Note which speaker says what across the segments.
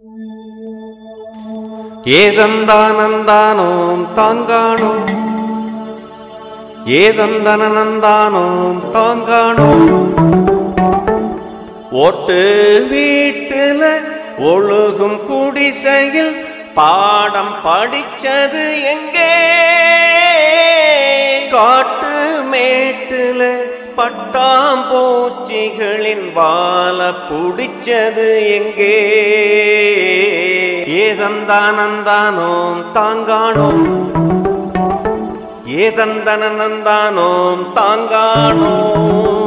Speaker 1: ஏதந்தானந்தானோம் தாங்கானோ ஏதந்தனந்தானோம் தாங்கானோ ஓட்டு வீட்டுல ஒழுகும் குடிசையில் பாடம் படிச்சது எங்கே காட்டு மேட்டுல பட்டாம்பூச்சிகளின் வாழ புடிச்சது எங்கே ஏதந்தானந்தானோம் தாங்கானோம் ஏதந்தனந்தானோம் தாங்கானோம்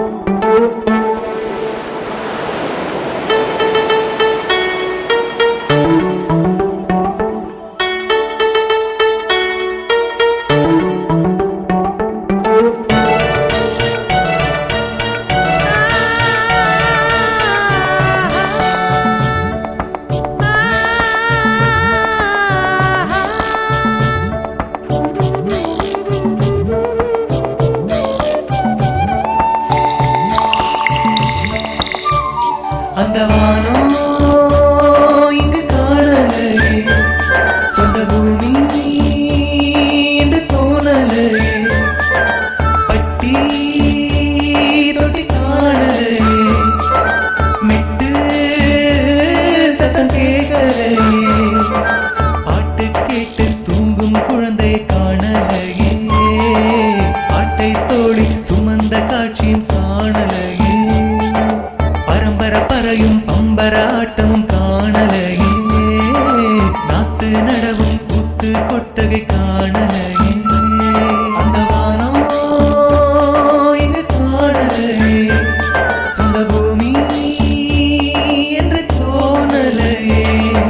Speaker 2: அந்த வானம் இங்கு காணலே சொந்த பூமி என்று தோணலே பட்டி தொட்டி காணலே மெட்டு சத்தம் கேட்கலே பாட்டு கேட்டு தூங்கும் குழந்தை காணலையே பாட்டை தோழி சுமந்த காட்சியும் காணலையே பரம்பர பறையும் பம்பர ஆட்டமும் காணலையே நாத்து நடவும் கூத்து கொட்டகை காணலையே அந்த வானம் இங்கு காணலையே சொந்த பூமி என்று தோணலையே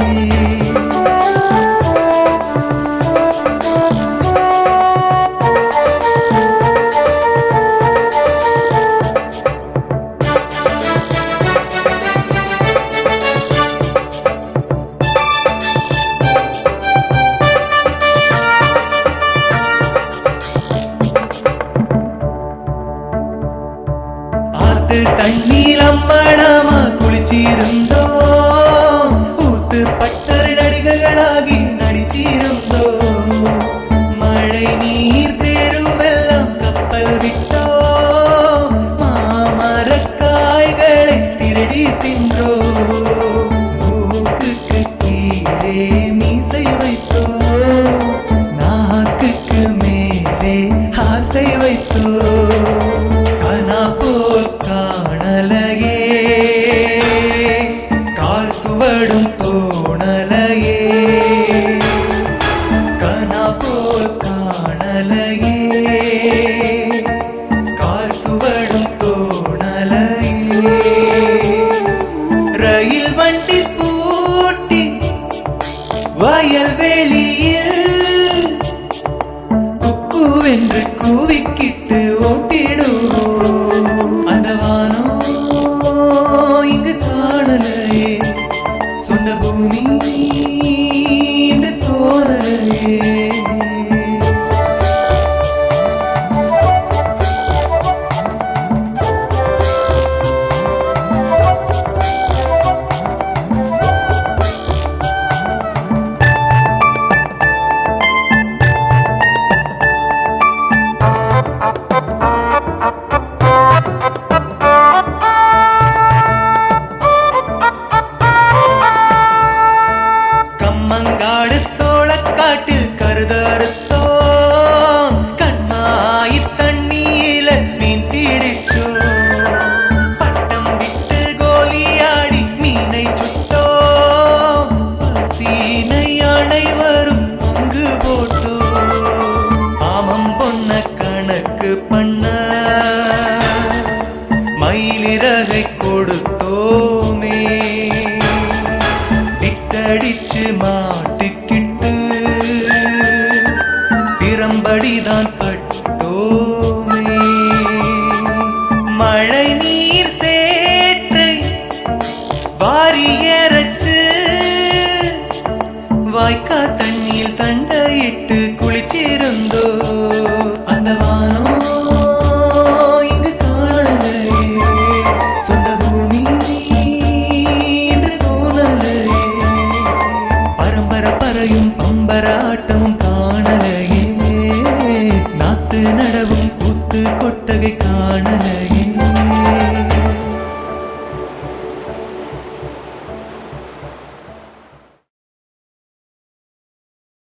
Speaker 2: ஆத்து தண்ணீர் அம்மணமா குளிச்சிருந்தோம் ஊத்து பட்டர் நடிகர்களாகி நடிச்சிருந்தோம் மழை நீர் தேருவெல்லாம் கப்பல் விட்டோம் மாமரக்காய்களை திருடி தின்றோம் மூக்குக்கு கீழே மீசை வைத்தோம் நாக்குக்கு மேலே ஆசை வைத்தோம் கனா போல் காணலையே கால் சுவடும் தோணலையே கனா போல் காணலையே கால் சுவடும் தோணலையே ரயில் வண்டி பூட்டி வயல்வெளியில் குக்குவென்று கூவிக்கிட்டு ஓட்டிடுவோம் அந்த வானம் இங்கு காணலையே சொந்த பூமி என்று தோணலையே கம்மங்காடு சோளக்காட்டில் கருதறுத்தோம் கண்ணாயி தண்ணீல மீன் பிடிச்சோம் பட்டம் விட்டு கோலியாடி மீனை சுட்டோம் பசீனை அனைவரும் பங்கு போட்டோம் ஆமம் பொன்ன கணக்கு பண்ண மயிலிறகை கொடுத்தோமே விட்டடிச்சு மாட்டுக்கிட்டு பிரம்படிதான் பட்டோமே மழை நீர் சேற்றை வாரியரச்சு வாய்க்கா தண்ணீர் சண்டையிட்டு குளிச்சிருந்தோ அந்த வானம் இங்கு காணலையே சொந்த பூமி என்று தோணலையே ஆட்டமும் காணலையே நாத்து நடவும் கூத்து கொட்டகை காணலையே